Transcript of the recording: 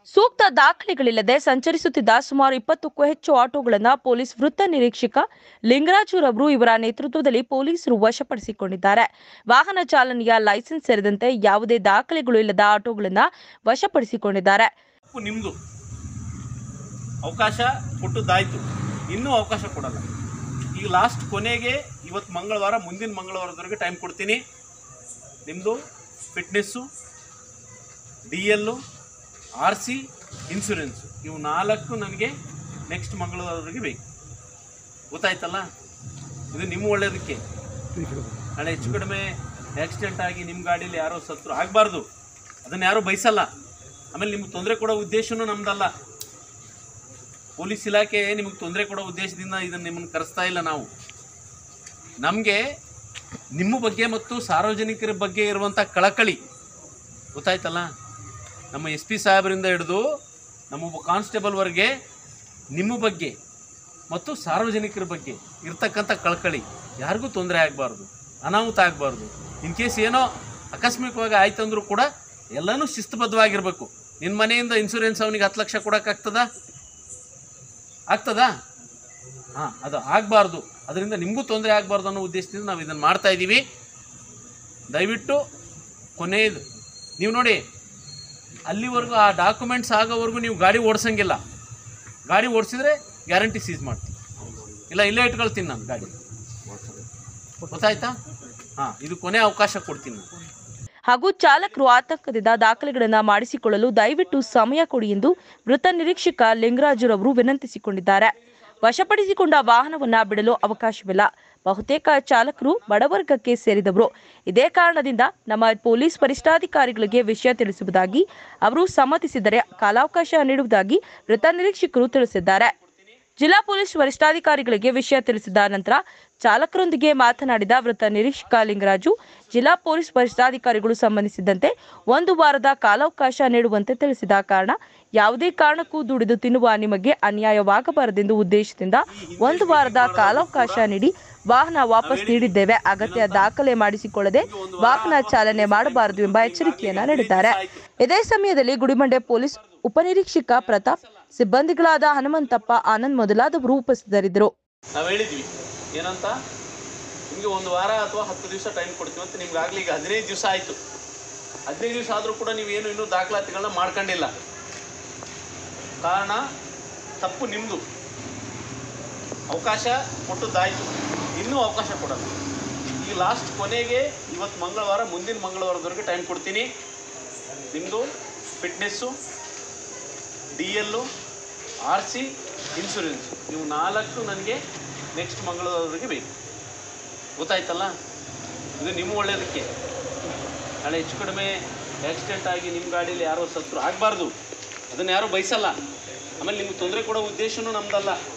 ಸೂಕ್ತ ದಾಖಲೆಗಳಿಲ್ಲದೆ ಸಂಚರಿಸುತ್ತಿದ್ದ ಸುಮಾರು ಇಪ್ಪತ್ತಕ್ಕೂ ಹೆಚ್ಚು ಆಟೋಗಳನ್ನು ಪೊಲೀಸ್ ವೃತ್ತ ನಿರೀಕ್ಷಕ ಲಿಂಗರಾಜುರವರು ಇವರ ನೇತೃತ್ವದಲ್ಲಿ ಪೊಲೀಸರು ವಶಪಡಿಸಿಕೊಂಡಿದ್ದಾರೆ ವಾಹನ ಚಾಲನೆಯ ಲೈಸೆನ್ಸ್ ಸೇರಿದಂತೆ ಯಾವುದೇ ದಾಖಲೆಗಳು ಇಲ್ಲದ ಆಟೋಗಳನ್ನು ವಶಪಡಿಸಿಕೊಂಡಿದ್ದಾರೆ ತಪ್ಪು ನಿಮ್ಮದು ಅವಕಾಶ ಕೊಟ್ಟದ್ದಾಯ್ತು ಇನ್ನೂ ಅವಕಾಶ ಕೊಡಲ್ಲ ಈಗ ಲಾಸ್ಟ್ ಕೊನೆಗೆ ಇವತ್ತು ಮಂಗಳವಾರ ಮುಂದಿನ ಮಂಗಳವಾರದವರೆಗೆ ಟೈಮ್ ಕೊಡ್ತೀನಿ ನಿಮ್ಮದು fitness D L R C insurance ಇವು ನಾಲ್ಕು ನನಗೆ ನೆಕ್ಸ್ಟ್ ಮಂಗಳವಾರವರೆಗೆ ಬೇಕು ಗೊತ್ತಾಯ್ತಲ್ಲ ಇದು ನಿಮ್ಮ ಒಳ್ಳೆಯದಕ್ಕೆ ನಾಳೆ ಹೆಚ್ಚು ಕಡಿಮೆ ಆಕ್ಸಿಡೆಂಟ್ ಆಗಿ ನಿಮ್ಮ ಗಾಡೀಲಿ ಯಾರೋ ಸತ್ರು ಆಗಬಾರ್ದು ಅದನ್ನು ಯಾರೂ ಬಯಸಲ್ಲ ಆಮೇಲೆ ನಿಮ್ಗೆ ತೊಂದರೆ ಕೊಡೋ ಉದ್ದೇಶನೂ ನಮ್ದಲ್ಲ ಪೊಲೀಸ್ ಇಲಾಖೆ ನಿಮಗೆ ತೊಂದರೆ ಕೊಡೋ ಉದ್ದೇಶದಿಂದ ಇದನ್ನು ನಿಮ್ಮನ್ನು ಕರೆಸ್ತಾ ಇಲ್ಲ ನಾವು ನಮಗೆ ನಿಮ್ಮ ಬಗ್ಗೆ ಮತ್ತು ಸಾರ್ವಜನಿಕರ ಬಗ್ಗೆ ಇರುವಂಥ ಕಳಕಳಿ ಗೊತ್ತಾಯ್ತಲ್ಲ ನಮ್ಮ ಎಸ್ ಪಿ ಸಾಹೇಬರಿಂದ ಹಿಡಿದು ನಮ್ಮ ಕಾನ್ಸ್ಟೇಬಲ್ವರೆಗೆ ನಿಮ್ಮ ಬಗ್ಗೆ ಮತ್ತು ಸಾರ್ವಜನಿಕರ ಬಗ್ಗೆ ಇರ್ತಕ್ಕಂಥ ಕಳಕಳಿ ಯಾರಿಗೂ ತೊಂದರೆ ಆಗಬಾರ್ದು ಅನಾಹುತ ಆಗಬಾರ್ದು ಇನ್ ಕೇಸ್ ಏನೋ ಆಕಸ್ಮಿಕವಾಗಿ ಆಯ್ತಂದ್ರೂ ಕೂಡ ಎಲ್ಲನೂ ಶಿಸ್ತುಬದ್ಧವಾಗಿರಬೇಕು ನಿನ್ನ ಮನೆಯಿಂದ ಇನ್ಶೂರೆನ್ಸ್ ಅವನಿಗೆ ಹತ್ತು ಲಕ್ಷ ಕೊಡೋಕ್ಕಾಗ್ತದಾ ಆಗ್ತದಾ ಹಾಂ ಅದು ಆಗಬಾರ್ದು ಅದರಿಂದ ನಿಮಗೂ ತೊಂದರೆ ಆಗಬಾರ್ದು ಅನ್ನೋ ಉದ್ದೇಶದಿಂದ ನಾವು ಇದನ್ನು ಮಾಡ್ತಾ ಇದ್ದೀವಿ ದಯವಿಟ್ಟು ಕೊನೆಯದು ನೀವು ನೋಡಿ ಅಲ್ಲಿವರೆಗೂ ಆ ಡಾಕ್ಯುಮೆಂಟ್ಸ್ ಆಗೋವರೆಗೂ ನೀವು ಗಾಡಿ ಓಡಿಸಂಗಿಲ್ಲ ಗಾಡಿ ಓಡಿಸಿದ್ರೆ ಗ್ಯಾರಂಟಿ ಸೀಸ್ ಮಾಡ್ತೀನಿ ಇಲ್ಲ ಇಲ್ಲೇ ಇಟ್ಕೊಳ್ತೀನಿ ನಾನು ಗಾಡಿ ಗೊತ್ತಾಯ್ತಾ ಹಾಂ ಇದು ಕೊನೆ ಅವಕಾಶ ಕೊಡ್ತೀನಿ ನಾನು ಹಾಗೂ ಚಾಲಕರು ಆತಂಕದಿಂದ ದಾಖಲೆಗಳನ್ನು ಮಾಡಿಸಿಕೊಳ್ಳಲು ದಯವಿಟ್ಟು ಸಮಯ ಕೊಡಿ ಎಂದು ವೃತ್ತ ನಿರೀಕ್ಷಕ ಲಿಂಗರಾಜುರವರು ವಿನಂತಿಸಿಕೊಂಡಿದ್ದಾರೆ ವಶಪಡಿಸಿಕೊಂಡ ವಾಹನವನ್ನ ಬಿಡಲು ಅವಕಾಶವಿಲ್ಲ ಬಹುತೇಕ ಚಾಲಕರು ಬಡವರ್ಗಕ್ಕೆ ಸೇರಿದವರು ಇದೇ ಕಾರಣದಿಂದ ನಮ್ಮ ಪೊಲೀಸ್ ವರಿಷ್ಠಾಧಿಕಾರಿಗಳಿಗೆ ವಿಷಯ ತಿಳಿಸುವುದಾಗಿ ಅವರು ಸಮ್ಮತಿಸಿದರೆ ಕಾಲಾವಕಾಶ ನೀಡುವುದಾಗಿ ವೃತ್ತ ನಿರೀಕ್ಷಕರು ತಿಳಿಸಿದ್ದಾರೆ ಜಿಲ್ಲಾ ಪೊಲೀಸ್ ವರಿಷ್ಠಾಧಿಕಾರಿಗಳಿಗೆ ವಿಷಯ ತಿಳಿಸಿದ ನಂತರ ಚಾಲಕರೊಂದಿಗೆ ಮಾತನಾಡಿದ ವೃತ್ತ ನಿರೀಕ್ಷಕ ಲಿಂಗರಾಜು ಜಿಲ್ಲಾ ಪೊಲೀಸ್ ವರಿಷ್ಠಾಧಿಕಾರಿಗಳು ಸಂಬಂಧಿಸಿದಂತೆ ಒಂದು ವಾರದ ಕಾಲಾವಕಾಶ ನೀಡುವಂತೆ ತಿಳಿಸಿದ ಕಾರಣ ಯಾವುದೇ ಕಾರಣಕ್ಕೂ ದುಡಿದು ತಿನ್ನುವ ನಿಮಗೆ ಅನ್ಯಾಯವಾಗಬಾರದೆಂದು ಉದ್ದೇಶದಿಂದ ಒಂದು ವಾರದ ಕಾಲಾವಕಾಶ ನೀಡಿ ವಾಹನ ವಾಪಸ್ ನೀಡಿದ್ದೇವೆ ಅಗತ್ಯ ದಾಖಲೆ ಮಾಡಿಸಿಕೊಳ್ಳದೆ ವಾಹನ ಚಾಲನೆ ಮಾಡಬಾರದು ಎಂಬ ಎಚ್ಚರಿಕೆಯನ್ನ ನೀಡಿದ್ದಾರೆ ಇದೇ ಸಮಯದಲ್ಲಿ ಗುಡಿಮಂಡೆ ಪೊಲೀಸ್ ಉಪನಿರೀಕ್ಷಕ ಪ್ರತಾಪ್ ಸಿಬ್ಬಂದಿಗಳಾದ ಹನುಮಂತಪ್ಪ ಆನಂದ್ ಮೊದಲಾದವರು ಉಪಸ್ಥಿತರಿದ್ದರು ನಾವು ಹೇಳಿದ್ವಿ ಏನಂತ ನಿಮಗೆ ಒಂದು ವಾರ ಅಥವಾ ಹತ್ತು ದಿವಸ ಟೈಮ್ ಕೊಡ್ತೀವಿ ಅಂತ ನಿಮ್ಗೆ ಆಗಲಿ ಈಗ ಹದಿನೈದು ದಿವಸ ಆಯಿತು ಹದಿನೈದು ದಿವಸ ಆದರೂ ಕೂಡ ನೀವೇನು ಇನ್ನೂ ದಾಖಲಾತಿಗಳನ್ನ ಮಾಡ್ಕೊಂಡಿಲ್ಲ ಕಾರಣ ತಪ್ಪು ನಿಮ್ಮದು ಅವಕಾಶ ಕೊಟ್ಟದ್ದಾಯಿತು ಇನ್ನೂ ಅವಕಾಶ ಕೊಡಲ್ಲ ಈಗ ಲಾಸ್ಟ್ ಕೊನೆಗೆ ಇವತ್ತು ಮಂಗಳವಾರ ಮುಂದಿನ ಮಂಗಳವಾರದವರೆಗೆ ಟೈಮ್ ಕೊಡ್ತೀನಿ ನಿಮ್ಮದು fitness D L R C insurance ಇವು ನಾಲ್ಕು ನನಗೆ ನೆಕ್ಸ್ಟ್ ಮಂಗಳವಾರವರೆಗೆ ಬೇಕು ಗೊತ್ತಾಯ್ತಲ್ಲ ಇದು ನಿಮ್ಮ ಒಳ್ಳೆಯದಕ್ಕೆ ನಾಳೆ ಹೆಚ್ಚು ಕಡಿಮೆ ಆಕ್ಸಿಡೆಂಟ್ ಆಗಿ ನಿಮ್ಮ ಗಾಡೀಲಿ ಯಾರೋ ಸತ್ರು ಆಗಬಾರ್ದು ಅದನ್ನು ಯಾರೂ ಬಯಸಲ್ಲ ಆಮೇಲೆ ನಿಮ್ಗೆ ತೊಂದರೆ ಕೊಡೋ ಉದ್ದೇಶನೂ ನಮ್ದಲ್ಲ